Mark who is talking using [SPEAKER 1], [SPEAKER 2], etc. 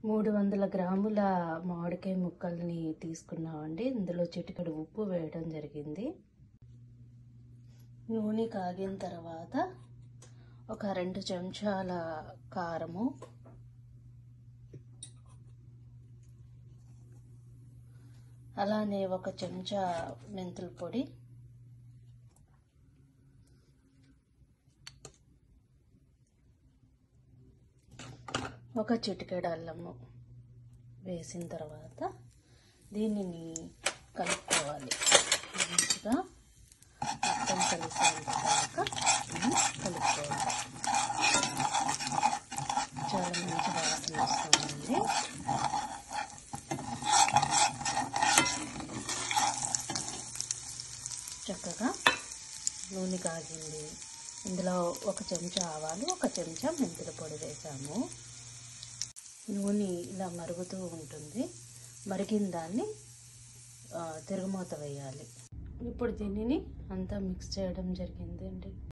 [SPEAKER 1] మూడు వందల గ్రాముల మామిడికాయ ముక్కల్ని తీసుకున్నామండి ఇందులో చిటికెడు ఉప్పు వేయడం జరిగింది నూనె కాగిన తర్వాత ఒక రెండు చెంచాల కారము అలానే ఒక చెంచా మెంతుల పొడి ఒక చిటికెడు అల్లము వేసిన తర్వాత దీనిని కలుపుకోవాలి మంచిగా మొత్తం కలిసేంత దాకా మనం కలుపుకోవాలి చాలా మంచి వాసన వస్తుందండి చక్కగా నూనె కాగింది ఇందులో ఒక చెంచా ఆవాలు ఒక చెంచా మెంతుల పొడి వేసాము నూనె ఇలా మరుగుతూ ఉంటుంది మరిగిన దాన్ని తిరుగుమూత వేయాలి ఇప్పుడు దీనిని అంతా మిక్స్ చేయడం జరిగింది అండి